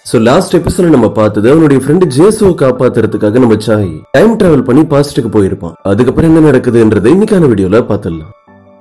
so last எபிசோட நம்ம பார்த்தது அவனுடைய ஃப்ரெண்டு ஜேசுவை காப்பாத்துறதுக்காக நம்ம சாய் டைம் டிராவல் பண்ணி பாஸ்டுக்கு போயிருப்பான் அதுக்கப்புறம் என்ன நடக்குதுன்றதை இன்னைக்கான வீடியோல பார்த்துடலாம்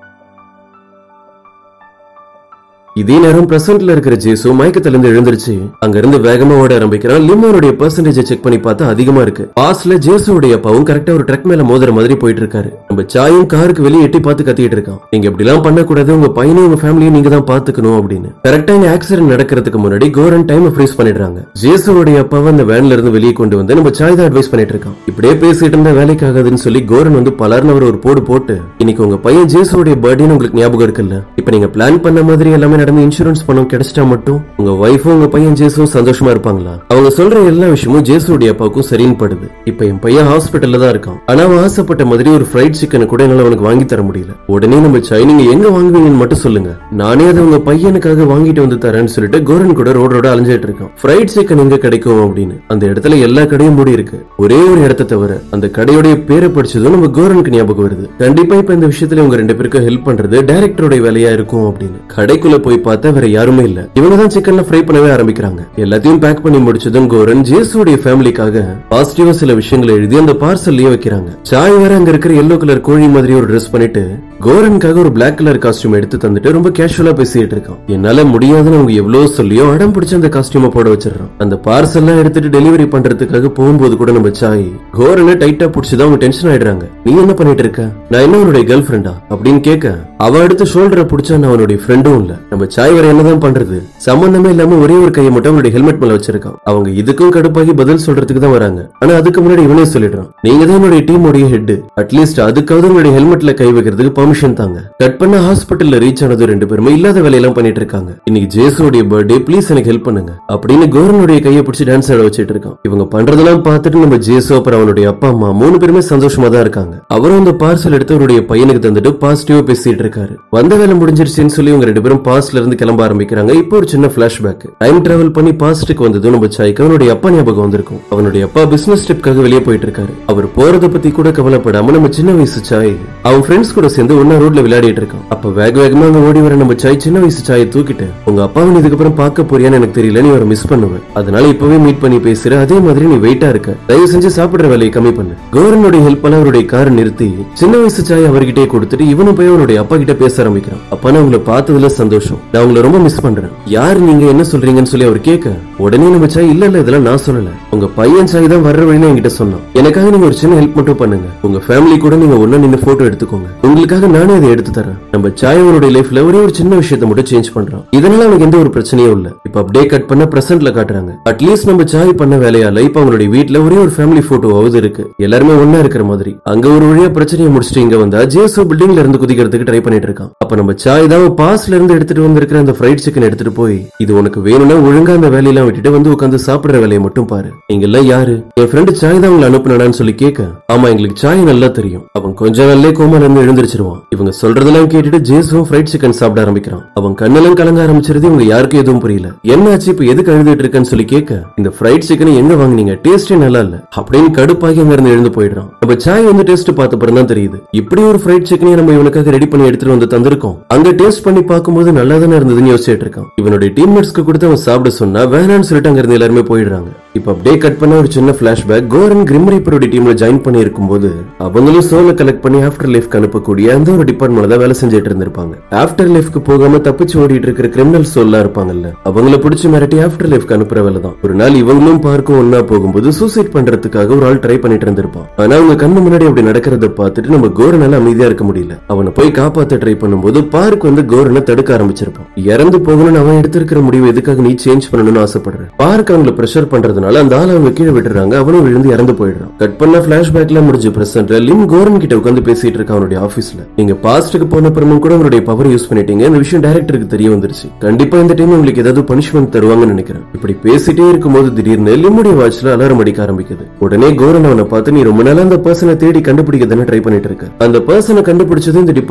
இதே நேரம் பிரசன்ட்ல இருக்கிற ஜேசு மயக்கத்துல இருந்து எழுந்திருச்சு அங்க இருந்து வேகமா ஓட ஆரம்பிக்கிறான் லிமோனுடைய பெர்சன்டேஜ் செக் பண்ணி பார்த்தா அதிகமா இருக்கு பாஸ்ல ஜேசுடைய அப்பாவும் கரெக்டா ஒரு ட்ரக் மேல மோதுற மாதிரி போயிட்டு இருக்காரு நம்ம சாயும் காருக்கு வெளியே எட்டி பார்த்து கத்திட்டு இருக்கான் நீங்க இப்படி எல்லாம் பண்ணக்கூடாது உங்க பையனையும் உங்க ஃபேமிலியும் நீங்க தான் பாத்துக்கணும் அப்படின்னு கரெக்டா இந்த ஆக்சிடென்ட் நடக்கிறதுக்கு முன்னாடி கோரன் டைம் ஃப்ரீஸ் பண்ணிடுறாங்க ஜேசுடைய அப்பாவை அந்த வேன்ல இருந்து வெளியே கொண்டு வந்து நம்ம சாய் தான் அட்வைஸ் பண்ணிட்டு இருக்கான் இப்படியே பேசிட்டு இருந்தா வேலைக்கு ஆகாதுன்னு சொல்லி கோரன் வந்து பலர்னு அவர் ஒரு போடு போட்டு இன்னைக்கு உங்க பையன் ஜேசுடைய பர்த்டேன்னு உங்களுக்கு ஞாபகம் இருக்குல்ல இப்ப நீங்க பிளான் பண்ண மாதிரி எல்லாமே நடந்து இன்சூரன்ஸ் பணம் கிடைச்சிட்டா மட்டும் உங்க ஒய்ஃபும் உங்க பையன் ஜேசுவும் சந்தோஷமா இருப்பாங்களா அவங்க சொல்ற எல்லா விஷயமும் ஜேசுடைய அப்பாவுக்கும் சரின்னு படுது இப்ப என் பையன் ஹாஸ்பிட்டல்ல தான் இருக்கான் ஆனா அவன் ஆசைப்பட்ட மாதிரி ஒரு ஃப்ரைட் சிக்கனை கூட என்னால அவனுக்கு வாங்கி தர முடியல உடனே நம்ம சாய் நீங்க எங்க வாங்குவீங்கன்னு மட்டும் சொல்லுங்க நானே அதை உங்க பையனுக்காக வாங்கிட்டு வந்து தரேன்னு சொல்லிட்டு கோரன் கூட ரோடு ரோட அலைஞ்சிட்டு இருக்கான் ஃப்ரைட் சிக்கன் எங்க கிடைக்கும் அப்படின்னு அந்த இடத்துல எல்லா கடையும் மூடி இருக்கு ஒரே ஒரு இடத்த தவிர அந்த கடையோடைய பேரை படிச்சதும் நம்ம கோரனுக்கு ஞாபகம் வருது கண்டிப்பா இப்ப இந்த விஷயத்துல உங்க ரெண்டு பேருக்கும் ஹெல்ப் பண்றது டைரக்டருடைய வேலையா இருக்கும் அப்படின்னு கடைக்குள்ள போய் பார்த்தா வேற யாருமே இல்ல இவங்க தான் சிக்கன்ல ஃப்ரை பண்ணவே ஆரம்பிக்கிறாங்க எல்லாத்தையும் பேக் பண்ணி முடிச்சதும் கோரன் ஜேசுடைய ஃபேமிலிக்காக பாசிட்டிவா சில விஷயங்களை எழுதி அந்த பார்சல்லயே வைக்கிறாங்க சாய் வேற அங்க இருக்கிற எல்லோ கலர் கோழி மாதிரி ஒரு ட்ரெஸ் பண்ணிட்டு கோரனுக்காக ஒரு பிளாக் கலர் காஸ்டியூம் எடுத்து தந்துட்டு ரொம்ப கேஷுவலா பேசிட்டு இருக்கான் என்னால முடியாதுன்னு அவங்க எவ்வளவு சொல்லியோ அடம் பிடிச்ச அந்த காஸ்டியூமை போட வச்சிடறான் அந்த பார்சல் எல்லாம் எடுத்துட்டு டெலிவரி பண்றதுக்காக போகும்போது கூட நம்ம சாய் கோரனை டைட்டா புடிச்சுதான் அவங்க டென்ஷன் ஆயிடுறாங்க நீ என்ன பண்ணிட்டு இருக்க நான் என்ன உன்னுடைய கேர்ள் ஃப்ரெண்டா அப்படின்னு கேட்க அவ அடுத்து ஷோல்டரை புடிச்சா நான் அவனுடைய ஃப்ரெண்டும் இல்ல நம்ம சாய் வேற என்னதான் பண்றது சம்பந்தமே இல்லாம ஒரே ஒரு கையை மட்டும் அவனுடைய ஹெல்மெட் மேல வச்சிருக்கான் அவங்க இதுக்கும் கடுப்பாகி பதில் சொல்றதுக்கு தான் வராங்க ஆனா அதுக்கு முன்னாடி இவனே சொல்லிடுறான் நீங்க தான் என்னுடைய டீமோடைய ஹெட் அட்லீஸ்ட் அதுக்காவது உங்களுடைய ஹெல்மெட்ல கை வைக்கிறதுக்கு பெர்மிஷன் தாங்க கட் பண்ண ஹாஸ்பிட்டல்ல ரீச் ஆனது ரெண்டு பேருமே இல்லாத வேலையெல்லாம் பண்ணிட்டு இருக்காங்க இன்னைக்கு ஜேசுடைய பர்த்டே ப்ளீஸ் எனக்கு ஹெல்ப் பண்ணுங்க அப்படின்னு கோரனுடைய கையை பிடிச்சி டான்ஸ் ஆட வச்சிட்டு இருக்கான் இவங்க பண்றதெல்லாம் பார்த்துட்டு நம்ம ஜேசு அப்புறம் அவனுடைய அப்பா அம்மா மூணு பேருமே சந்தோஷமா தான் இருக்காங்க அவரும் அந்த பார்சல் எடுத்து அவருடைய பையனுக்கு தந்துட்டு பாசிட்டிவா பேசிட்டு இருக்காரு வந்த வேலை முடிஞ்சிருச்சுன்னு சொல்லி இவங்க ரெண்டு பேரும் பாஸ்ட்ல இருந்து கிளம்ப ஆரம்பிக்கிறாங்க இப்போ ஒரு சின்ன பிளாஷ்பேக் டைம் டிராவல் பண்ணி பாஸ்ட்டுக்கு வந்ததும் நம்ம சாய்க்கு அவனுடைய அப்பா ஞாபகம் வந்திருக்கும் அவனுடைய அப்பா பிசினஸ் ட்ரிப்காக வெளியே போயிட்டு இருக்காரு அவர் போறத பத்தி கூட கவலைப்படாம நம்ம சின்ன வயசு சாய் அவன் ஃப்ரெண்ட்ஸ் கூட சேர்ந்து ஒன்னா ரோட்ல விளையாடிட்டு இருக்கான் அப்ப வேக வேகமா அங்க ஓடி வர நம்ம சாய் சின்ன வயசு சாயை தூக்கிட்டு உங்க அப்பாவை நீ இதுக்கப்புறம் பார்க்க போறியான்னு எனக்கு தெரியல நீ அவரை மிஸ் பண்ணுவேன் அதனால இப்பவே மீட் பண்ணி பேசுற அதே மாதிரி நீ வெயிட்டா இருக்க தயவு செஞ்சு சாப்பிடுற வேலையை கம்மி பண்ணு கௌரனுடைய ஹெல்ப்பால அவருடைய காரை நிறுத்தி சின்ன வயசு சாய் அவர்கிட்டே கொடுத்துட்டு இவனும் போய் அவனுடைய அப்பா கிட்ட பேச ஆரம்பிக்கிறான் அப்பா நான் உங்களை பார்த்ததுல சந்தோஷம் நான் உங்களை ரொம்ப மிஸ் பண்றேன் யார் நீங்க என்ன சொல்றீங்கன்னு சொல்லி அவர் கேட்க உடனே நம்ம சாய் இல்ல இல்ல இதெல்லாம் நான் சொல்லல உங்க பையன் சாய் தான் வர்ற வழியில என்கிட்ட சொன்னான் எனக்காக நீங்க ஒரு சின்ன ஹெல்ப் மட்டும் பண்ணுங்க உங்க ஃபேமிலி கூட நீங்க ஒண்ணா நின்னு போட்டோ எடுத்துக்கோங்க உங்களுக்காக நானே அதை எடுத்து தரேன் நம்ம சாய் அவனுடைய லைஃப்ல ஒரே ஒரு சின்ன விஷயத்தை மட்டும் சேஞ்ச் பண்றான் இதனால அவனுக்கு எந்த ஒரு பிரச்சனையும் இல்ல இப்ப அப்படியே கட் பண்ண பிரசன்ட்ல காட்டுறாங்க அட்லீஸ்ட் நம்ம சாய் பண்ண வேலையால இப்ப அவங்களுடைய வீட்ல ஒரே ஒரு ஃபேமிலி போட்டோவாவது இருக்கு எல்லாருமே ஒண்ணா இருக்கிற மாதிரி அங்க ஒரு வழியா பிரச்சனையை முடிச்சுட்டு இங்க வந்தா ஜேசு பில்டிங்ல இருந்து குதிக்கிறதுக்கு ட்ரை பண்ணிட்டு இருக்கான் அப்ப நம்ம சாய் தான் பாஸ்ல இருந்து எடுத்துட்டு வந்திருக்கிற அந்த ஃப்ரைட் சிக்கன் எடுத்துட்டு போய் இது உனக்கு வேணும்னா ஒழுங்கா அந்த வேலையெல்லாம் விட்டுட்டு வந்து உட்காந்து சாப்பிடுற வேலையை மட்டும் பாரு நீங்க எல்லாம் யாரு என் ஃப்ரெண்டு சாய் தான் உங்களை அனுப்புனான்னு சொல்லி கேட்க ஆமா எங்களுக்கு சாய் நல்லா தெரியும் அவன் கொஞ்ச நாள்லயே கோமால இருந்து எழுந்திருச்சிருவான் இவங்க சொல்றதெல்லாம் கேட்டுட்டு ஜேசுவும் ஃப்ரைட் சிக்கன் சாப்பிட ஆரம்பிக்கிறான் அவன் கண்ணெல்லாம் கலங்க ஆரம்பிச்சிருது இவங்க யாருக்கும் எதுவும் புரியல என்னாச்சு இப்ப எதுக்கு அழுதுட்டு இருக்கேன்னு சொல்லி கேட்க இந்த ஃப்ரைட் சிக்கனை எங்க வாங்குனீங்க டேஸ்டே நல்லா இல்ல அப்படின்னு கடுப்பாகி அங்க இருந்து எழுந்து போயிடுறான் நம்ம சாய் வந்து டேஸ்ட் பார்த்த பிறகு தான் தெரியுது இப்படி ஒரு ஃப்ரைட் சிக்கனை நம்ம இவனுக்காக ரெடி பண்ணி எடுத்துட்டு வந்து தந்திருக்கோம் அங்க டேஸ்ட் பண்ணி பார்க்கும்போது நல்லா தானே இருந்ததுன்னு யோசிச்சுட்டு இருக்கான் இவனுடைய டீம்மேட்ஸ்க்கு கொடுத்து அவன் சாப்பிட சொன்னா வேணாம்னு சொல்லிட்டு அங்க இருந்து எல்லாருமே போயிடுறாங்க இப்ப அப்படியே கட் பண்ண ஒரு சின்ன பிளாஷ்பேக் கோரன் கிரிம் ரீப்பருடைய டீம்ல ஜாயின் பண்ணி இருக்கும்போது அவங்களும் சோலை கலெக்ட் பண்ணி ஆஃப்டர் லைஃப்க்கு அனுப்பக்கூடிய அந்த ஒரு டிபார்ட்மெண்ட்ல தான் வேலை செஞ்சுட்டு இருந்திருப்பாங்க ஆஃப்டர் லைஃப்க்கு போகாம தப்பிச்சு ஓடிட்டு இருக்கிற கிரிமினல் சோல்லா இருப்பாங்கல்ல அவங்கள பிடிச்சு மிரட்டி ஆஃப்டர் லைஃப்க்கு அனுப்புற வேலை தான் ஒரு நாள் இவங்களும் பார்க்கும் ஒன்னா போகும்போது சூசைட் பண்றதுக்காக ஒரு ஆள் ட்ரை பண்ணிட்டு இருந்திருப்பான் ஆனா அவங்க கண்ணு முன்னாடி அப்படி நடக்கிறத பார்த்துட்டு நம்ம கோரனால அமைதியா இருக்க முடியல அவனை போய் காப்பாத்த ட்ரை பண்ணும்போது பார்க் வந்து கோரனை தடுக்க ஆரம்பிச்சிருப்பான் இறந்து போகணும்னு அவன் எடுத்திருக்கிற முடிவு எதுக்காக நீ சேஞ்ச் பண்ணணும்னு ஆசைப்படுற பார்க் அவங்கள பிரஷர் பண்றதுனால அந்த ஆள் அவங்க கீழே விட்டுறாங்க அவனும் விழுந்து இறந்து போயிடுறான் கட் பண்ண பிளாஷ்பேக்ல முடிஞ்சு பிரசன்ட்ல லிம் கோரன் கிட்ட உட்காந்து பேசிட்டு இருக்கான் அவனுடைய ஆபீஸ்ல நீங்க பாஸ்டுக்கு போன அப்புறமும் கூட அவருடைய பவர் யூஸ் பண்ணிட்டீங்க இந்த விஷயம் டைரக்டருக்கு தெரிய வந்துருச்சு கண்டிப்பா இந்த டைம் உங்களுக்கு ஏதாவது பனிஷ்மெண்ட் தருவாங்கன்னு நினைக்கிறேன் இப்படி பேசிட்டே இருக்கும்போது திடீர்னு லிம்முடைய வாட்ச்ல அலாரம் அடிக்க ஆரம்பிக்குது உடனே கோரன் அவனை பார்த்து நீ ரொம்ப நாளா அந்த பர்சனை தேடி கண்டுபிடிக்க தானே ட்ரை பண்ணிட்டு இருக்க அந்த பர்சனை கண்டுபிடிச்சது இந்த டிபார்ட்மெண்ட்டை விட்டு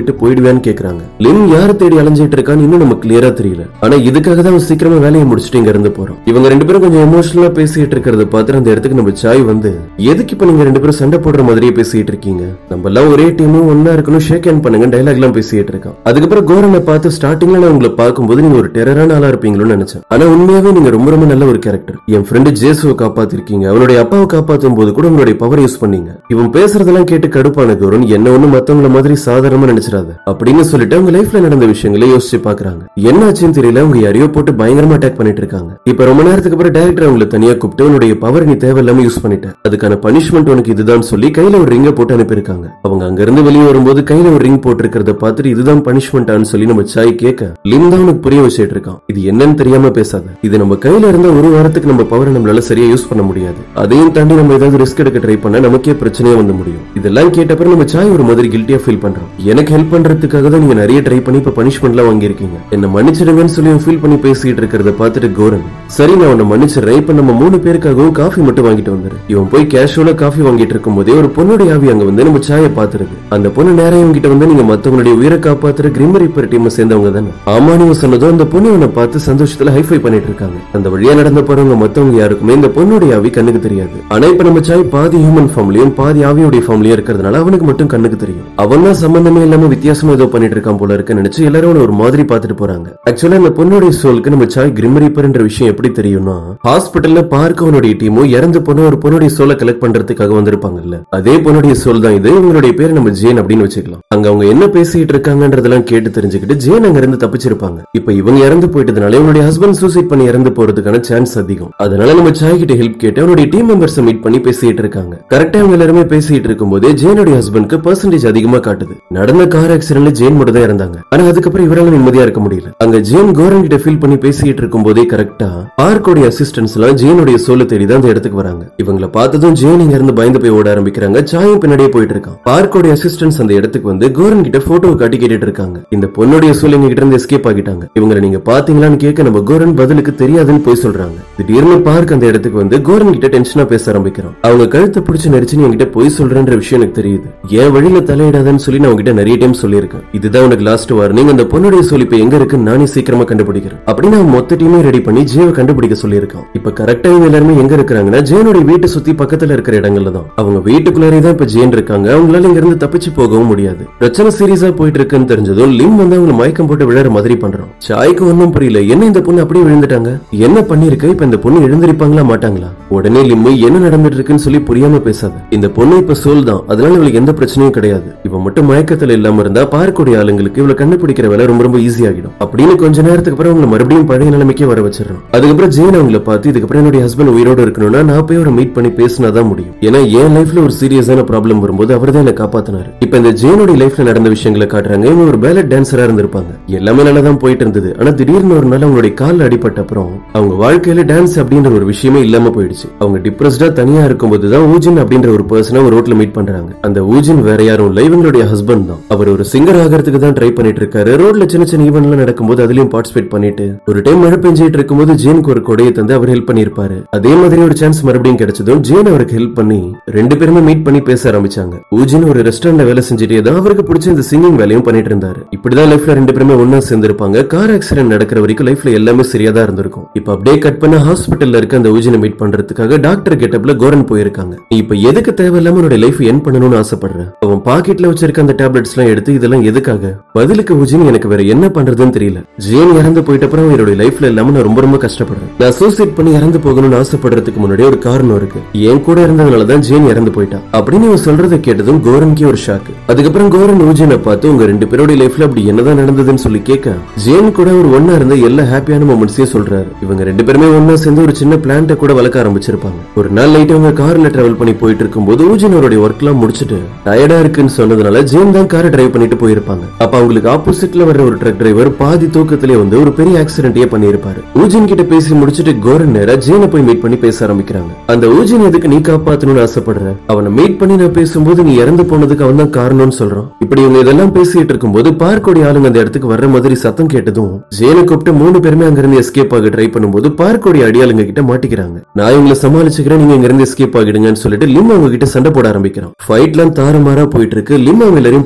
விட்டு போயிடுவேன்னு கேக்குறாங்க லிம் யாரை தேடி அலைஞ்சிட்டு இருக்கான்னு இன்னும் நமக்கு கிளியரா தெரியல ஆனா இதுக்காக தான் அவன் சீக்கிரமா வேலையை முடிச்சுட்டு இங்க இருந்து போறோம் இவங்க ரெண்டு பேரும் கொஞ்சம் எமோஷனலா பேசிட்டு இருக்கிறத பார்த்து அந்த இடத்துக்கு நம்ம சாய் வந்து எதுக்கு இப்ப நீங்க ரெண்டு பேரும் சண்டை போடுற மாதிரியே பேசிட்டு இருக்கீங்க நம்ம எல்லாம் ஒரே டீமும் ஒன்னா இருக்கணும் ஷேக் ஹேண்ட் பண்ணுங்க டைலாக் எல்லாம் பேசிட்டு இருக்கான் அதுக்கப்புறம் கோரனை பார்த்து ஸ்டார்டிங்ல நான் உங்களை பார்க்கும்போது நீங்க ஒரு டெரரான ஆளா இருப்பீங்களோன்னு நினைச்சேன் ஆனா உண்மையாவே நீங்க ரொம்ப ரொம்ப நல்ல ஒரு கேரக்டர் என் ஃப்ரெண்டு ஜேசுவை காப்பாத்திருக்கீங்க அவனுடைய அப்பாவை காப்பாத்தும் போது கூட உங்களுடைய பவர் யூஸ் பண்ணீங்க இவன் பேசுறதெல்லாம் கேட்டு கடுப்பான கௌரவன் என்ன ஒண்ணு மத்தவங்கள மாதிரி சாதாரணமா நினைச்சிடாத அப்படின்னு சொல்லிட்டு அவங்க லைஃப்ல நடந்த விஷயங்களை யோசிச்சு பாக்குறாங்க என்னாச்சுன்னு தெரியல அவங்க யாரையோ போட்டு பயங்கரமா அட்டாக் பண்ணிட்டு இருக்காங்க இப்ப ரொம்ப நேரத்துக்கு அப்புறம் டேரக்டர் அவங்களை தனியா கூப்பிட்டு உன்னுடைய பவர் நீ தேவையில்லாம யூஸ் பண்ணிட்ட அதுக்கான பனிஷ்மெண்ட் உனக்கு இதுதான் சொல்லி கையில ஒரு ரிங்க போட்டு அனுப்பியிருக்காங்க அவங்க அங்க இருந்து வெளியே வரும்போது கையில ஒரு ரிங் போட்டிருக்கிறத பார்த்துட்டு இதுதான் பனிஷ்மெண்டான்னு சொல்லி நம்ம சாய் கேட்க லிம் தான் உனக்கு புரிய வச்சிட்டு இருக்கான் இது என்னன்னு தெரியாம பேசாத இது நம்ம கையில இருந்த ஒரு வாரத்துக்கு நம்ம பவர் நம்மளால சரியா யூஸ் பண்ண முடியாது அதையும் தாண்டி நம்ம ஏதாவது ரிஸ்க் எடுக்க ட்ரை பண்ணா நமக்கே பிரச்சனையே வந்து முடியும் இதெல்லாம் கேட்டப்பறம் நம்ம சாய் ஒரு மாதிரி கில்ட்டியா ஃபீல் பண்றோம் எனக்கு ஹெல்ப் பண்றதுக்காக தான் நீங்க நிறைய ட்ரை பண்ணி இப்ப பனிஷ்மெண்ட்லாம் வாங்கியிருக்கீங்க என்ன மன்னிச்சிடுங்கன்னு சொல்லி ஃபீல் பண்ணி பேசிட்டு இருக்கிறத பார்த்துட்டு கோரன் சரி நான் உன்னை மன்னிச்சிடுறேன் இப்ப நம்ம மூணு பேருக்காகவும் காஃபி மட்டும் வாங்கிட்டு வந்துரு இவன் போய் கேஷுவலா காஃபி வாங்கிட்டு இருக்கும் போதே ஒரு பொண்ணுடைய ஆவி அங்க வந்து நம்ம சாயை பாத்துருக்கு அந்த பொண்ணு நேரம் இவங்கிட்ட வந்து நீங்க மத்தவங்களுடைய உயிரை காப்பாத்துற கிரிமரி பெர் டீம் சேர்ந்தவங்க தானே ஆமா நீங்க சொன்னதும் அந்த பொண்ணு இவனை பார்த்து சந்தோஷத்துல ஹைஃபை பண்ணிட்டு இருக்காங்க அந்த வழியா நடந்த போறவங்க மத்தவங்க யாருக்குமே இந்த பொண்ணுடைய ஆவி கண்ணுக்கு தெரியாது ஆனா இப்ப நம்ம சாய் பாதி ஹியூமன் ஃபார்ம்லயும் பாதி ஆவியுடைய ஃபார்ம்லயும் இருக்கிறதுனால அவனுக்கு மட்டும் கண்ணுக்கு தெரியும் அவன் தான் சம்பந்தமே இல்லாம வித்தியாசமா ஏதோ பண்ணிட்டு இருக்கான் போல இருக்கு நினைச்சு எல்லாரும் அவனை ஒரு மாதிரி பாத்துட்டு போறாங்க ஆக்சுவலா இந்த பொண்ணுடைய சோலுக்கு நம்ம சாய் கிரிமரிப்பர்ன்ற விஷயம் எப்படி தெரியும்னா ஹாஸ்பிட்டல்ல பார்க்க அவனுடைய டீமும் இறந்து போன ஒரு பொண்ணுடைய சோலை கலெக்ட் பண்றதுக்காக வந்திருப்பாங்கல்ல அதே பொண்ணுடைய சோல் தான் இது இவங்களுடைய பேர் நம்ம ஜேன் அப்படின்னு வச்சுக்கலாம் அங்க அவங்க என்ன பேசிட்டு இருக்காங்கன்றதெல்லாம் கேட்டு தெரிஞ்சுக்கிட்டு ஜேன் அங்க இருந்து தப்பிச்சிருப்பாங்க இப்ப இவங்க இறந்து போயிட்டதுனால இவனுடைய ஹஸ்பண்ட் சூசைட் பண்ணி இறந்து போறதுக்கான சான்ஸ் அதிகம் அதனால நம்ம சாய் கிட்ட ஹெல்ப் கேட்டு அவனுடைய டீம் மெம்பர்ஸ் மீட் பண்ணி பேசிட்டு இருக்காங்க கரெக்டா அவங்க எல்லாருமே பேசிட்டு இருக்கும்போது ஜேனுடைய ஹஸ்பண்ட்க்கு பெர்சன்டேஜ் அதிகமா காட்டுது நடந்த கார் ஆக்சிடென்ட்ல ஜேன் மட்டும் தான் இறந்தாங்க ஆனா அதுக்கப்புறம் இவரால நிம்மதியா இருக்க முடியல அங்க ஜேன் கோரன் கிட்ட ஃபீல் பண்ணி பேசிட்டு இருக்கும் போதே கரெக்டா பார்க்கோடைய அசிஸ்டன்ஸ் எல்லாம் ஜேனுடைய சோலை தேடி தான் அந்த இடத்துக்கு வராங்க இவங்கள பார்த்ததும் ஜேன் இங்க இருந்து பயந்து போய் ஓட ஆரம்பிக்கிறாங்க சாயும் பின்னாடியே போயிட்டு இருக்கான் பார்க்கோடைய அசிஸ்டன்ஸ் அந்த இடத்துக்கு வந்து கோரன் கிட்ட போட்டோ காட்டி கேட்டுட்டு இருக்காங்க இந்த பொண்ணுடைய சோல் எங்க கிட்ட இருந்து எஸ்கேப் ஆகிட்டாங்க இவங்களை நீங்க பாத்தீங்களான்னு கேட்க நம்ம கோரன் பதிலுக்கு தெரியாதுன்னு போய் சொல்றாங்க திடீர்னு பார்க் அந்த இடத்துக்கு வந்து கோரன் கிட்ட டென்ஷனா பேச ஆரம்பிக்கிறான் அவங்க கழுத்தை பிடிச்சு நெரிச்சு நீ என்கிட்ட போய் சொல்றேன்ற விஷயம் எனக்கு தெரியுது என் வழியில தலையிடாதன்னு சொல்லி நான் உங்ககிட்ட நிறைய டைம் சொல்லியிருக்கேன் இதுதான் உனக்கு லாஸ்ட் வார்னிங் அந்த பொண்ணுடைய சொல் இப்ப எங்க இருக்குன்னு நானே சீக்கிரமா கண்டுபிடிக்கிறேன் அப்படின்னு அவன் மொத்த டீமே ரெடி பண்ணி ஜேவை கண்டுபிடிக்க சொல்லியிருக்கான் இப்ப கரெக்டா இவங்க எல்லாருமே எங்க இருக்கிறாங்கன்னா ஜேனுடைய வீட்டை சுத்தி பக்கத்துல இருக்கிற இடங்கள்ல தான் அவங்க வீட்டுக்குள்ளாரே தான் இப்ப ஜேன் இருக்காங்க அவங்களால இங்க இருந்து தப்பிச்சு போகவும் முடியாது பிரச்சனை சீரியஸா போயிட்டு இருக்குன்னு தெரிஞ்சதும் லிம் வந்து அவங்க மயக்கம் போட்டு விழற மாதிரி பண்றான் சாய்க்கு ஒன்னும் புரியல என்ன இந்த பொண்ணு அப்படியே விழுந்துட்டாங்க என்ன பண்ணிருக்க இப்ப இந்த பொண்ணு எழுந்திருப்பாங்களா மாட்டாங்களா உடனே லிம்மு என்ன நடந்துட்டு இருக்குன்னு சொல்லி புரியாம பேசாத இந்த பொண்ணு இப்ப சோல் தான் அதனால இவளுக்கு எந்த பிரச்சனையும் கிடையாது இவ மட்டும் மயக்கத்துல இல்லாம இருந்தா பார்க்கக்கூடிய ஆளுங்களுக்கு இவளை கண்டுபிடிக்கிற வேலை ரொம்ப ரொம்ப ஈஸி ஆகிடும் அப்படின்னு கொஞ்ச நேரத்துக்கு அப்புறம் அவங்களை மறுபடியும் பழைய நிலைமைக்கே வர வச்சிடறான் அதுக்கப்புறம் ஜெயின் அவங்கள பார்த்து இதுக்கப்புறம் என்னுடைய ஹஸ்பண்ட் உயிரோட இருக்கணும்னா நான் போய் அவரை மீட் பண்ணி பேசினாதான் முடியும் ஏன்னா என் லைஃப்ல ஒரு சீரியஸான ப்ராப்ளம் வரும்போது அவர் தான் என்ன காப்பாத்தினாரு இப்ப இந்த ஜெயினுடைய லைஃப்ல நடந்த விஷயங்களை காட்டுறாங்க இவங்க ஒரு பேலட் டான்சரா இருந்திருப்பாங்க எல்லாமே நல்லா தான் போயிட்டு இருந்தது ஆனா திடீர்னு ஒரு நாள் அவங்களுடைய கால்ல அடிபட்ட அப்புறம் அவங்க வாழ்க்கையில டான்ஸ் அப்படின்ற ஒரு விஷயமே இல்லாம போயிடுச்சு அவங்க டிப்ரெஸ்டா தனியா இருக்கும்போது தான் ஊஜின் அப்படின்ற ஒரு பர்சனை ஒரு ரோட்ல மீட் பண்றாங்க அந்த ஊஜின் வேற யாரும் இல்ல இவங்களுடைய ஹஸ்பண்ட் தான் அவர் ஒரு சிங்கர் ஆகிறதுக்கு தான் ட்ரை பண்ணிட்டு இருக்காரு ரோட்ல சின்ன சின்ன ஈவெண்ட்லாம் நடக்கும்போது அதுலயும் பார்ட்டிசிபேட் பண்ணிட்டு ஒரு டைம் மழை பெஞ்சிட்டு இருக்கும்போது ஜேனுக்கு ஒரு கொடையை தந்து அவர் ஹெல்ப் பண்ணிருப்பாரு அதே மாதிரி ஒரு சான்ஸ் மறுபடியும் கிடைச்சதும் ஜேன் அவருக்கு ஹெல்ப் பண்ணி ரெண்டு பேருமே மீட் பண்ணி பேச ஆரம்பிச்சாங்க ஊஜின் ஒரு ரெஸ்டாரண்ட்ல வேலை செஞ்சுட்டே தான் அவருக்கு பிடிச்ச இந்த சிங்கிங் வேலையும் பண்ணிட்டு இருந்தாரு இப்படிதான் லைஃப்ல ரெண்டு பேருமே ஒன்னா சேர்ந்திருப்பாங்க கார் ஆக்சிடென்ட் நடக்கிற வரைக்கும் லைஃப்ல எல்லாமே சரியா தான் இருந்திருக்கும் இப்ப அப்படியே கட் பண்ண ஹாஸ்பிட்டல்ல இருக்க அந்த ஊஜினை மீட் பண்றதுக்காக டாக்டர் கெட்டப்ல கோரன் போயிருக்காங்க நீ இப்ப எதுக்கு தேவையில்லாம உன்னோட லைஃப் என் பண்ணணும்னு ஆசைப்படுற அவன் பாக்கெட்ல வச்சிருக்க அந்த டேப்லெட்ஸ் எல்லாம் எடுத்து இதெல்லாம் எதுக்காக பதிலுக்கு ஊஜின் எனக்கு வேற என்ன பண்றதுன்னு தெரியல ஜேன் இறந்து போயிட்ட அப்புறம் என்னோட லைஃப்ல இல்லாம நான் ரொம்ப ரொம்ப கஷ்டப்படுறேன் நான் சூசைட் பண்ணி இறந்து போகணும்னு ஆசைப்படுறதுக்கு முன்னாடி ஒரு காரணம் இருக்கு என் கூட இருந்ததுனாலதான் ஜேன் இறந்து போயிட்டா அப்படின்னு இவன் சொல்றதை கேட்டதும் கோரனுக்கே ஒரு ஷாக்கு அதுக்கப்புறம் கோரன் ஊஜினை பார்த்து உங்க ரெண்டு பேரோட லைஃப்ல அப்படி என்னதான் நடந்ததுன்னு சொல்லி கேட்க ஜேன் கூட ஒரு ஒன்னா இருந்த எல்லா ஹாப்பியான மூமெண்ட்ஸையும் சொல்றாரு இவங்க ரெண்டு பேருமே ஒன்னா சேர்ந்து ஒரு சின்ன பிளான்ட்ட கூட வளர்க்க ஆரம்பிச்சிருப்பாங்க ஒரு நாள் நைட் அவங்க கார்ல டிராவல் பண்ணி போயிட்டு இருக்கும்போது ஊஜின் அவருடைய ஒர்க் எல்லாம் முடிச்சுட்டு டயர்டா இருக்குன்னு சொன்னதுனால ஜேன் தான் காரை டிரைவ் பண்ணிட்டு போயிருப்பாங்க அப்ப அவங்களுக்கு ஆப்போசிட்ல வர்ற ஒரு ட்ரக் டிரைவர் பாதி தூக்கத்திலே வந்து ஒரு பெரிய ஆக்சிடென்டே பண்ணிருப்பாரு ஊஜின் கிட்ட பேசி முடிச்சிட்டு கோரன் நேரா ஜேனை போய் மீட் பண்ணி பேச ஆரம்பிக்கிறாங்க அந்த ஊஜின் எதுக்கு நீ காப்பாத்தணும்னு ஆசைப்படுற அவனை மீட் பண்ணி நான் பேசும்போது நீ இறந்து போனதுக்கு அவன் தான் காரணம்னு சொல்றான் இப்படி இவங்க இதெல்லாம் பேசிட்டு இருக்கும்போது பார்க்கோடி ஆளுங்க அந்த இடத்துக்கு வர்ற மாதிரி சத்தம் கேட்டதும் ஜேனை கூப்பிட்டு மூணு பேருமே அங்க இருந்து எஸ்கேப் ஆக ட்ரை பண்ணும்போது பார்க்கோடி அடியாளுங்க கிட்ட மாட்டிக்கிறாங்க நான் இவங்களை சமாளிச்சுக்கிறேன் நீங்க இங்க இருந்து எஸ்கேப் ஆகிடுங்கன்னு சொல்லிட்டு லிம் அவங்க கிட்ட சண்டை போட ஆரம்பிக்கிறான் ஃபைட்லாம் தாறுமாறா போயிட்டு இருக்கு லிம் அவங்க எல்லாரையும் பறக்க விட்டு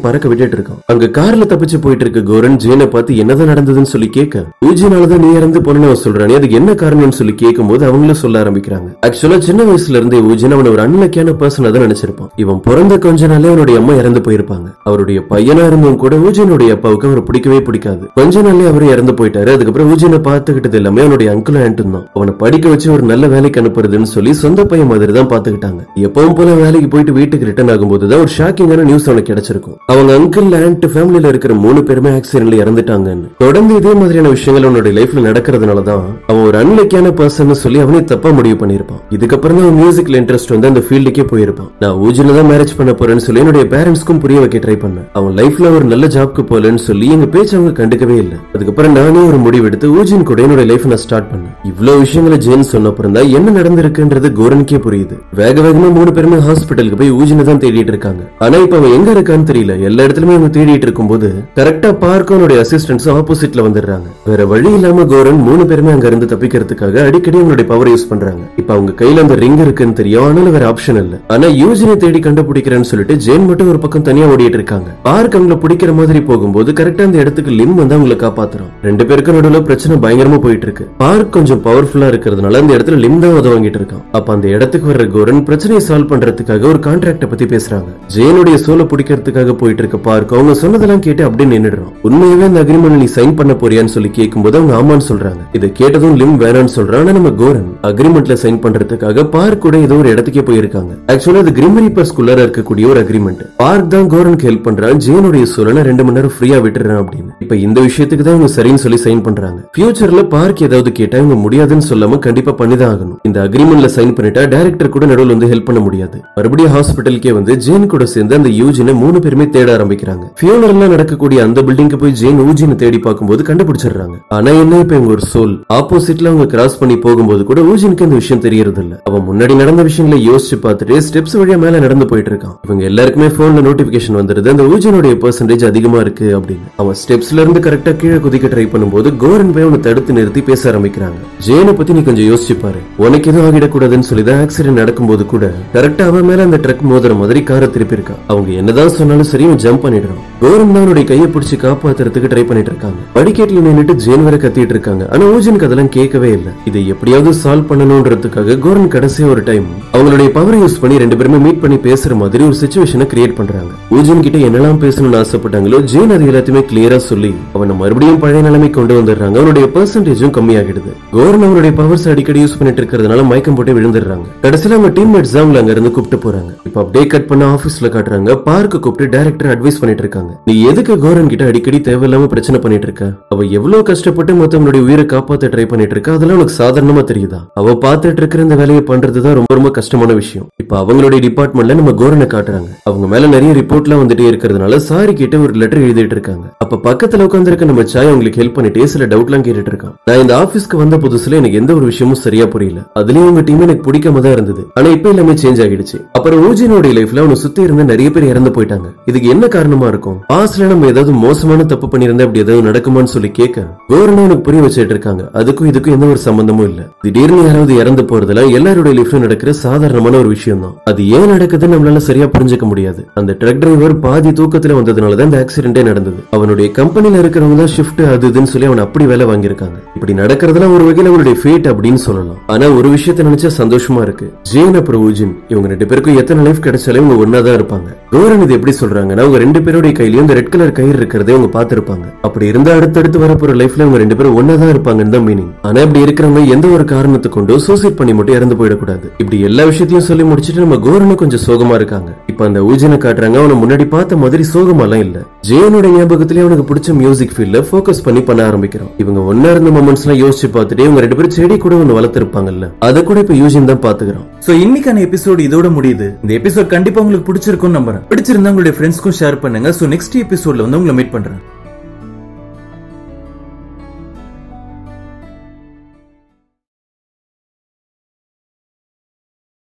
கேட்டுட்டு இருக்கான் அங்க கார்ல தப்பிச்சு போயிட்டு இருக்க கோரன் ஜேனை பார்த்து என்னதான் நடந்ததுன்னு சொல்லி கேட்க ஊஜினாலதான் நீ இறந்து போனு அவன் சொல்றானே அதுக்கு என்ன காரணம்னு சொல்லி கேட்கும் போது அவங்களும் சொல்ல ஆரம்பிக்கிறாங்க ஆக்சுவலா சின்ன வயசுல இருந்தே ஊஜின் அவன் ஒரு அன்லக்கியான பர்சன் தான் நினைச்சிருப்பான் இவன் பிறந்த கொஞ்ச நாளே அவனுடைய அம்மா இறந்து போயிருப்பாங்க அவருடைய பையனா இருந்தும் கூட ஊஜினுடைய அப்பாவுக்கு அவர் பிடிக்கவே பிடிக்காது கொஞ்ச நாளே அவரு இறந்து போயிட்டாரு அதுக்கப்புறம் ஊஜினை பார்த்துக்கிட்டது எல்லாமே அவனுடைய அங்கிள் ஆண்ட்டும் தான் அவனை படிக்க வச்சு ஒரு நல்ல வேலைக்கு அனுப்புறதுன்னு சொல்லி சொந்த பையன் மாதிரி தான் பாத்துக்கிட்டாங்க எப்பவும் போல வேலைக்கு போயிட்டு வீட்டுக்கு ரிட்டர்ன் ஆகும்போது தான் ஒரு ஷாக்கிங்கான நியூஸ் அவனுக்கு கிடைச்சிருக்கும் அவங்க அங்கிள் ஆண்ட் ஃபேமிலியில இருக்கிற மூணு பேருமே ஆக்சிடென்ட்ல இறந்துட்டாங்கன்னு தொடர்ந்து இதே மாதிரியான விஷயங்கள் அவனுடைய லைஃப்ல நடக்கிறதுனால தான் அவன் ஒரு அன்லக்கியான பர்சன் சொல்லி அவனே தப்பா முடிவு பண்ணிருப்பான் இதுக்கப்புறம் தான் அவன் மியூசிக்ல இன்ட்ரெஸ்ட் வந்து அந்த ஃபீல்டுக்கே போயிருப்பான் நான் ஊஜில தான் மேரேஜ் பண்ண போறேன்னு சொல்லி என்னுடைய பேரண்ட்ஸ்க்கும் புரிய வைக்க ட்ரை பண்ணேன் அவன் லைஃப்ல ஒரு நல்ல ஜாப்க்கு போலன்னு சொல்லி எங்க பேச்சு அவங்க கண்டுக்கவே இல்லை அதுக்கப்புறம் நானே ஒரு முடிவு எடுத்து ஊஜின் கூட என்னுடைய லைஃப் நான் ஸ்டார்ட் பண்ணேன் இவ்வளவு விஷயங்களை ஜேன் சொன்ன அப்புறம் தான் என்ன நடந்திருக்குன்றது கோரனுக்கே புரியுது வேக வேகமா மூணு பேருமே ஹாஸ்பிட்டலுக்கு போய் ஊஜினை தான் தேடிட்டு இருக்காங்க ஆனா இப்ப அவன் எங்க இருக்கான்னு தெரியல எல்லா இடத்துலயுமே அவங்க தேடிட்டு இருக்கும்போது கரெக்டா பார்க்க அவனுடைய அசிஸ்டன்ஸ் ஆப்போசிட்ல வந்துடுறாங்க வேற வழி இல்லாம கோரன் மூணு பேருமே அங்க இருந்து தப்பிக்கிறதுக்காக அடிக்கடி அவங்களுடைய பவர் யூஸ் பண்றாங்க இப்ப அவங்க கையில அந்த ரிங் இருக்குன்னு தெரியும் ஆனாலும் வேற ஆப்ஷன் இல்ல ஆனா யூஜினை தேடி கண்டுபிடிக்கிறேன்னு சொல்லிட்டு ஜேன் மட்டும் ஒரு பக்கம் தனியா ஓடிட்டு இருக்காங்க பார்க் அவங்கள பிடிக்கிற மாதிரி போகும்போது கரெக்டா அந்த இடத்துக்கு லிம் வந்து அவங்களை காப்பாத்துறான் ரெண்டு பேருக்கும் நடுவுல பிரச்சனை பயங்கரமா போயிட்டு இருக்கு பார்க் கொஞ்சம் பவர்ஃபுல்லா இருக்கிறதுனால அந்த இடத்துல லிம் தான் உதவாங்கிட்டு இருக்கான் அப்ப அந்த இடத்துக்கு வர்ற கோரன் பிரச்சனையை சால்வ் பண்றதுக்காக ஒரு கான்ட்ராக்ட பத்தி பேசுறாங்க ஜேனுடைய சோலை பிடிக்கிறதுக்காக போயிட்டு இருக்க பார்க் அவங்க சொன்னதெல்லாம் கேட்டு அப்படியே நின்னுடுறான் உண்மையாவே அந்த அக்ரிமெண்ட் நீ சைன் பண்ண போறியான்னு சொல்லி கேட்கும்போது அவங்க ஆமான்னு சொல்றாங்க இதை கேட்டதும் லிம் வேணாம்னு சொல்றான் ஆனா நம்ம கோரன் அக்ரிமெண்ட்ல சைன் பண்றதுக்காக பார்க் கூட ஏதோ ஒரு இடத்துக்கே போயிருக்காங்க ஆக்சுவலா அது கிரிம் ரீப்பர்ஸ்குள்ளார இருக்கக்கூடிய ஒரு அக்ரிமெண்ட் பார்க் தான் கோரனுக்கு ஹெல்ப் பண்றான் ஜேனுடைய சோலை நான் ரெண்டு மணி நேரம் ஃப்ரீயா விட்டுறேன் அப்படின்னு இப்ப இந்த விஷயத்துக்கு தான் இவங்க சரின்னு சொல்லி சைன் பண்றாங்க ஃபியூச்சர்ல பார்க் ஏதாவது கேட்டா இவங்க முடியாதுன்னு சொல்லாம கண்டிப்பா பண்ணிதான் ஆகணும் இந்த அக்ரிமெண்ட்ல சைன் பண்ணிட்டா டைரக்டர் கூட நடுவில் வந்து ஹெல்ப் பண்ண முடியாது மறுபடியும் ஹாஸ்பிட்டலுக்கே வந்து ஜேன் கூட சேர்ந்து அந்த யூஜினை மூணு பேருமே தேட ஆரம்பிக்கிறாங்க ஃபியூனர்ல நடக்கக்கூடிய அந்த பில்டிங்க்கு போய் ஜேன் ஊஜினை தேடி பார்க்கும்போது கண்டுபிடிச்சிடுறாங்க ஆனா என்ன இப்ப இவங்க ஒரு சோல் ஆப்போசிட்ல அவங்க கிராஸ் பண்ணி போகும்போது கூட ஊஜினுக்கு இந்த விஷயம் தெரியறது இல்ல அவன் முன்னாடி நடந்த விஷயங்களை யோசிச்சு பார்த்துட்டு ஸ்டெப்ஸ் வழியா மேல நடந்து போயிட்டு இருக்கான் இவங்க எல்லாருக்குமே போன்ல நோட்டிபிகேஷன் வந்துருது அந்த ஊஜினுடைய பெர்சன்டேஜ் அதிகமா இருக்கு அப்படின்னு அவன் ஸ்டெப்ஸ்ல இருந்து கரெக்டா கீழே குதிக்க ட்ரை பண்ணும்போது கோரன் போய் அவனை தடுத்து நிறுத்தி பேச ஆரம்பிக்கிறாங்க ஜேனை பத்தி நீ கொஞ்சம் யோசிச்சு பாரு உனக்கு எதுவும் ஆகிடக்கூடாதுன்னு சொல்லி தான் ஆக்சிடென்ட் நடக்கும்போது கூட கரெக்டா அவன் மேல அந்த ட்ரக் மோதுற மாதிரி காரை திருப்பி இருக்கான் அவங்க என்னதான் சொன்னாலும் சரி அவன் ஜம்ப் பண்ணிடுறான் கோரன் தான் அவனுடைய கையை பிடிச்சு காப்பாத்துறதுக்கு ட்ரை பண்ணிட்டு இருக்காங்க படிக்கட்டுல நின்னுட்டு ஜேன் வரை கத்திட்டு இருக்காங்க ஆனா ஊஜனுக்கு அதெல்லாம் கேட்கவே இல்ல இதை எப்படியாவது சால்வ் பண்ணணும்ன்றதுக்காக கோரன் கடைசி ஒரு டைம் அவங்களுடைய பவர் யூஸ் பண்ணி ரெண்டு பேருமே மீட் பண்ணி பேசுற மாதிரி ஒரு சுச்சுவேஷனை கிரியேட் பண்றாங்க ஊஜன் கிட்ட என்னெல்லாம் பேசணும்னு ஆசைப்பட்டாங்களோ ஜேன் அது எல்லாத்தையுமே கிளியரா சொல்லி அவனை மறுபடியும் பழைய நிலைமை கொண்டு வந்துடுறாங்க அவனுடைய பெர்சன்டேஜும் கம்மியாகிடுது கோரன் அவருடைய பவர்ஸ் அடிக்கடி யூஸ் பண்ணிட்டு இருக்கிறதுனால மயக்கம் போட்டு விழுந்துடுறாங்க கடைசியில அவங்க டீம்மேட்ஸ் அவங்களை அங்க இருந்து கூப்பிட்டு போறாங்க இப்ப அப்படியே கட் பண்ண ஆபீஸ்ல காட்டுறாங்க பார்க்க கூப்பிட்டு டைரக்டர் அட்வைஸ் பண்ணிட்டு இருக்காங்க நீ எதுக்கு கோரன் கிட்ட அடிக்கடி தேவையில்லாம பிரச்சனை பண்ணிட்டு இருக்க அவ எவ்வளவு கஷ்டப்பட்டு மத்தவங்களுடைய உயிரை காப்பாத்த ட்ரை பண்ணிட்டு இருக்கா அதெல்லாம் உனக்கு சாதாரணமா தெரியுதா அவ பார்த்துட்டு இருக்கிற இந்த வேலையை பண்றதுதான் ரொம்ப ரொம்ப கஷ்டமான விஷயம் இப்ப அவங்களுடைய டிபார்ட்மெண்ட்ல நம்ம கோரனை காட்டுறாங்க அவங்க மேல நிறைய ரிப்போர்ட்லாம் வந்துட்டே இருக்கிறதுனால சாரி கிட்ட ஒரு லெட்டர் எழுதிட்டு இருக்காங்க அப்ப பக்கத்துல உட்காந்துருக்க நம்ம சாய் அவங்களுக்கு ஹெல்ப் பண்ணிட்டே சில டவுட்லாம் கேட்டுட்டு இருக்கான் நான் இந்த ஆபீஸ்க்கு வந்த புதுசுல எனக்கு எந்த ஒரு விஷயமும் சரியா புரியல அதுலயும் உங்க டீம் எனக்கு பிடிக்காம தான் இருந்தது ஆனா இப்ப எல்லாமே சேஞ்ச் ஆகிடுச்சு அப்புறம் ஊஜினோட லைஃப்ல அவனை சுத்தி இருந்த நிறைய பேர் இறந்து போயிட்டாங்க இதுக்கு என்ன காரணமா இருக்கும் பாஸ்ட்ல நம்ம ஏதாவது மோசமான தப்பு பண்ணியிருந்தா அப்படி ஏதாவது நடக்குமான்னு சொல்லி கேட்க கோரனும் உனக்கு புரிய வச்சுட்டு இருக்காங்க அதுக்கும் இதுக்கும் எந்த ஒரு சம்பந்தமும் இல்ல திடீர்னு யாராவது இறந்து போறதுல எல்லாருடைய லைஃப்ல நடக்கிற சாதாரணமான ஒரு விஷயம் தான் அது ஏன் நடக்குதுன்னு நம்மளால சரியா புரிஞ்சுக்க முடியாது அந்த ட்ரக் டிரைவர் பாதி தூக்கத்துல வந்ததுனால தான் இந்த ஆக்சிடென்டே நடந்தது அவனுடைய கம்பெனில இருக்கிறவங்க தான் ஷிஃப்ட் அது இதுன்னு சொல்லி அவன் அப்படி வேலை வாங்கியிருக்காங்க இப்படி நடக்கிறதுலாம் ஒரு வகையில அவனுடைய ஃபேட் அப்படின்னு சொல்லலாம் ஆனா ஒரு விஷயத்த நினைச்சா சந்தோஷமா இருக்கு ஜேன் அப்புறம் ஊஜின் இவங்க ரெண்டு பேருக்கும் எத்தனை லைஃப் கிடைச்சாலும் இவங்க ஒன்னா தான் இருப்பாங்க கோரன் இது எப்படி சொல்றாங்கன்னா அவங்க ரெண்டு பேருடைய கையிலயும் இந்த ரெட் கலர் கயிறு இருக்கிறதே அவங்க பார்த்திருப்பாங்க அப்படி இருந்தா அடுத்தடுத்து வரப்போற லைஃப்ல அவங்க ரெண்டு பேரும் ஒன்னா தான் இருப்பாங்கன்னு தான் மீனிங் ஆனா இப்படி இருக்கிறவங்க எந்த ஒரு காரணத்தை கொண்டு சூசைட் பண்ணி மட்டும் இறந்து போயிடக்கூடாது இப்படி எல்லா விஷயத்தையும் சொல்லி முடிச்சிட்டு நம்ம கோரனும் கொஞ்சம் சோகமா இருக்காங்க இப்ப அந்த ஊஜனை காட்டுறாங்க அவனை முன்னாடி பார்த்த மாதிரி சோகமாலாம் இல்ல ஜேனோட ஞாபகத்திலே அவனுக்கு பிடிச்ச மியூசிக் ஃபீல்ட்ல ஃபோக்கஸ் பண்ணி பண்ண ஆரம்பிக்கிறான் இவங்க ஒன்னா இருந்த மொமெண்ட்ஸ் எல்லாம் யோசிச்சு பார்த்துட்டு இவங்க ரெண்டு பேரும் செடி கூட ஒண்ணு வளர்த்திருப்பாங்கல்ல அதை கூட இப்ப யூஜின் தான் பாத்துக்கிறான் சோ இன்னைக்கான எபிசோட் இதோட முடியுது இந்த எபிசோட் கண்டிப்பா உங்களுக்கு பிடிச்சிருக்கும்னு நம்புறேன் பிடிச்சிருந்தா உங்களுடைய ஃப்ரெண்ட்ஸ்க்கும் ஷேர் பண்ணுங்க சோ நெக்ஸ்ட் எபிசோட்ல வந்து உங்களை மீட் பண்றேன்